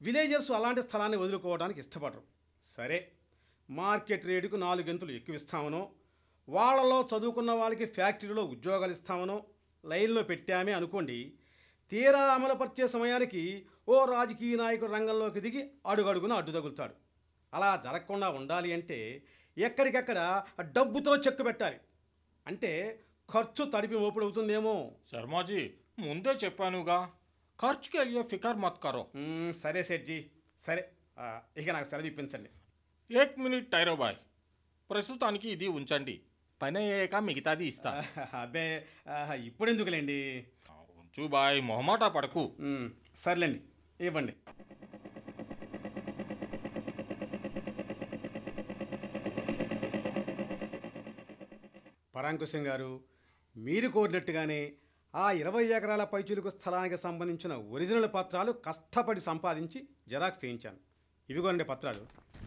Villagers అలాంటి స్థలాన్ని వదులుకోవడానికి ఇష్టపడరు సరే మార్కెట్ రేటుకు నాలుగెంతులు ఎక్కువ ఇస్తామనో వాళ్ళలో చదువుకున్న వాళ్ళకి ఫ్యాక్టరీలో ఉద్యోగాలు ఇస్తామనో లైన్లో పెట్టామే అనుకోండి తీరా అమలుపరిచే సమయానికి ఓ రాజకీయ నాయకుడు రంగంలోకి దిగి అడుగడుగున అడ్డు తగులుతాడు అలా జరగకుండా ఉండాలి అంటే ఎక్కడికక్కడ డబ్బుతో చెక్కు పెట్టాలి అంటే ఖర్చు తడిపి మోపుడవుతుందేమో శర్మాజీ ముందే చెప్పానుగా ఖర్చుకి అయ్యే ఫికర్ మత్ కరో మ్మ్, సరే సెట్జీ సరే ఆ, ఇక నాకు సెలవు ఇప్పించండి ఏక్ మినిట్ టైరో బాయ్ ప్రస్తుతానికి ఇది ఉంచండి పని అయ్యాక మిగతాది ఇస్తా అబ్బే ఆహా, ఇప్పుడు ఎందుకులేండి ఉంచు బాయ్ మొహమాట పడకు మ్మ్, సర్లేండి ఇవ్వండి పరాంకుశం గారు మీరు కోరినట్టుగానే ఆ ఇరవై ఎకరాల పైచులుకు స్థలానికి సంబంధించిన ఒరిజినల్ పత్రాలు కష్టపడి సంపాదించి జెరాక్స్ తీయించాను ఇవిగోండి పత్రాలు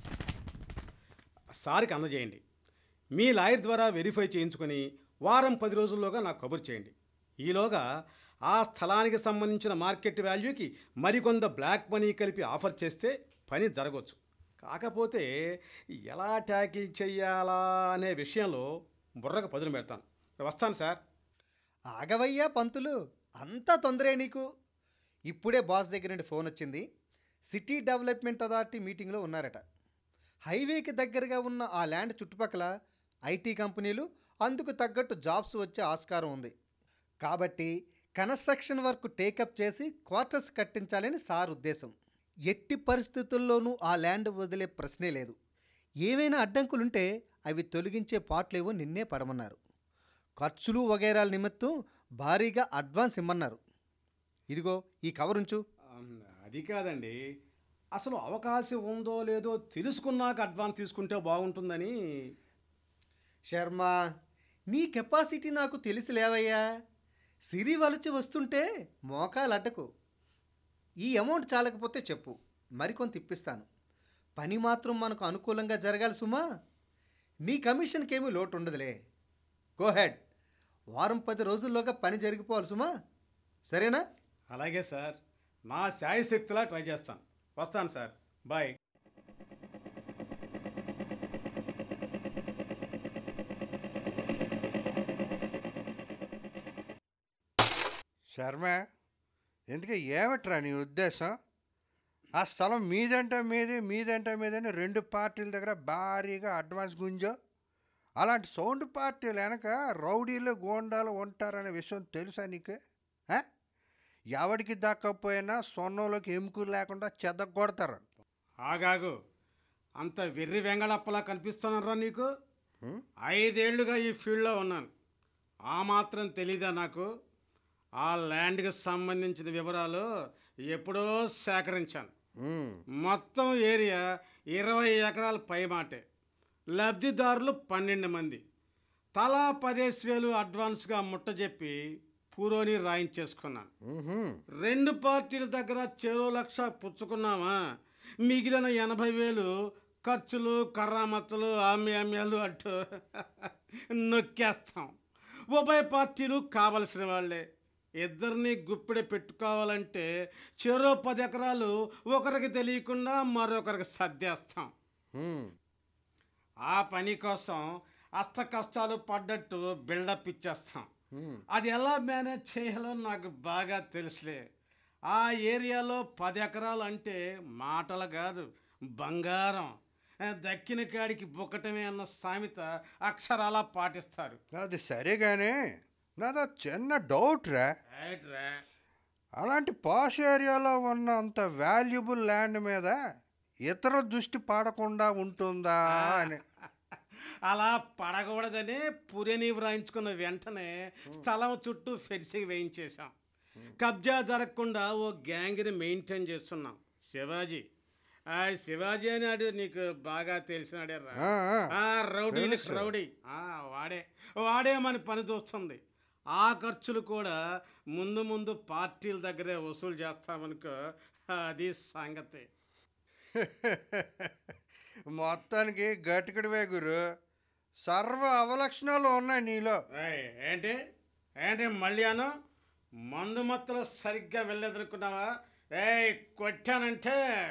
సార్కి అందజేయండి మీ లాయర్ ద్వారా వెరిఫై చేయించుకొని వారం పది రోజుల్లోగా నాకు కబురు చేయండి ఈలోగా ఆ స్థలానికి సంబంధించిన మార్కెట్ వాల్యూకి మరికొంత బ్లాక్ మనీ కలిపి ఆఫర్ చేస్తే పని జరగవచ్చు కాకపోతే ఎలా ట్యాకిల్ చెయ్యాలా అనే విషయంలో బుర్రకు పదును పెడతాను వస్తాను సార్ ఆగవయ్యా పంతులు అంతా తొందరే నీకు ఇప్పుడే బాస్ దగ్గర నుండి ఫోన్ వచ్చింది సిటీ డెవలప్మెంట్ అథారిటీ మీటింగ్లో ఉన్నారట హైవేకి దగ్గరగా ఉన్న ఆ ల్యాండ్ చుట్టుపక్కల ఐటీ కంపెనీలు అందుకు తగ్గట్టు జాబ్స్ వచ్చే ఆస్కారం ఉంది కాబట్టి కన్స్ట్రక్షన్ వర్క్ టేకప్ చేసి క్వార్టర్స్ కట్టించాలని సార్ ఉద్దేశం ఎట్టి పరిస్థితుల్లోనూ ఆ ల్యాండ్ వదిలే ప్రశ్నే లేదు ఏవైనా అడ్డంకులుంటే అవి తొలగించే పాటలేవో నిన్నే పడమన్నారు ఖర్చులు వగైరాల నిమిత్తం భారీగా అడ్వాన్స్ ఇమ్మన్నారు ఇదిగో ఈ కవర్ ఉంచు ఆమ్, అది కాదండి అసలు అవకాశం ఉందో లేదో తెలుసుకున్నాక అడ్వాన్స్ తీసుకుంటే బాగుంటుందని శర్మ నీ కెపాసిటీ నాకు తెలిసి లేవయ్యా సిరి వలచి వస్తుంటే మోకాలు అడ్డకు ఈ అమౌంట్ చాలకపోతే చెప్పు మరికొంత ఇప్పిస్తాను పని మాత్రం మనకు అనుకూలంగా జరగాలి సుమా నీ కమిషన్కేమీ లోటు ఉండదులే గో హెడ్ వారం పది రోజుల్లోగా పని జరిగిపోవాలి సుమా సరేనా అలాగే సార్ నా శాయశక్తిలా ట్రై చేస్తాను వస్తాను సార్ బాయ్ శర్మ ఎందుకు ఏమిట్రా నీ ఉద్దేశం ఆ స్థలం మీదంటే మీది మీదంటే మీదని రెండు పార్టీల దగ్గర భారీగా అడ్వాన్స్ గుంజో అలాంటి సౌండ్ పార్టీలు వెనక రౌడీలు గోండాలు ఉంటారనే విషయం తెలుసా నీకు ఆ? ఎవడికి దక్కపోయినా సొన్నంలోకి ఎముకలు లేకుండా చెద్దగొడతారు ఆగాగు అంత వెర్రి వెంగళప్పలా కనిపిస్తున్నారా నీకు హ్మ్? ఐదేళ్లుగా ఈ ఫీల్డ్లో ఉన్నాను ఆ మాత్రం తెలీదా నాకు ఆ ల్యాండ్కి సంబంధించిన వివరాలు ఎప్పుడో సేకరించాను హ్మ్. మొత్తం ఏరియా ఇరవై ఎకరాల పైమాటే లబ్ధిదారులు పన్నెండు మంది తలా పదేసి వేలు అడ్వాన్స్గా ముట్టజెప్పి పూరోని రాయించేసుకున్నాను మ్మ్హ్మ్. రెండు పార్టీల దగ్గర చెరో లక్ష పుచ్చుకున్నామా మిగిలిన ఎనభై వేలు ఖర్చులు కర్రామత్తులు ఆమ్యామ్యాలు అటు నొక్కేస్తాం ఉభయ పార్టీలు కావలసిన వాళ్ళే ఇద్దరిని గుప్పిడి పెట్టుకోవాలంటే చెరో పది ఎకరాలు ఒకరికి తెలియకుండా మరొకరికి సర్దేస్తాం హ్మ్. ఆ పని కోసం అష్ట కష్టాలు పడ్డట్టు బిల్డప్ ఇచ్చేస్తాం హ్మ్. అది ఎలా మేనేజ్ చేయాలో నాకు బాగా తెలుసులే ఆ ఏరియాలో పది ఎకరాలు అంటే మాటలు కాదు బంగారం ఆ, దక్కిన కాడికి బుక్కటమే అన్న సామెత అక్షరాలా పాటిస్తారు అది సరే కానీ నాదో చిన్న డౌట్ రా రైట్రా అలాంటి పాష్ ఏరియాలో ఉన్న అంత వాల్యుబుల్ ల్యాండ్ మీద ఇతర దృష్టి పడకుండా ఉంటుందా అని అలా పడకూడదని పురేని వ్రాయించుకున్న వెంటనే స్థలం చుట్టూ ఫెన్సింగ్ వేయించేశాం కబ్జా జరగకుండా ఓ గ్యాంగ్ని మెయింటైన్ చేస్తున్నాం శివాజీ ఆ శివాజీ అని నీకు బాగా తెలిసినాడే రా ఆ, ఆ. ఆ రౌడీలు తెలుసు. రౌడీ ఆ, వాడే వాడే మన పని చూస్తుంది ఆ ఖర్చులు కూడా ముందు ముందు పార్టీల దగ్గరే వసూలు చేస్తామనుకో అది సంగతి మొత్తానికి గట్టికడివే గురు సర్వ అవలక్షణాలు ఉన్నాయి నీలో ఏయ్, ఏంటి ఏంటి మళ్ళీ అను మందు మత్తులో సరిగ్గా వెళ్ళెదురుకున్నావా ఏయ్ కొట్టానంటే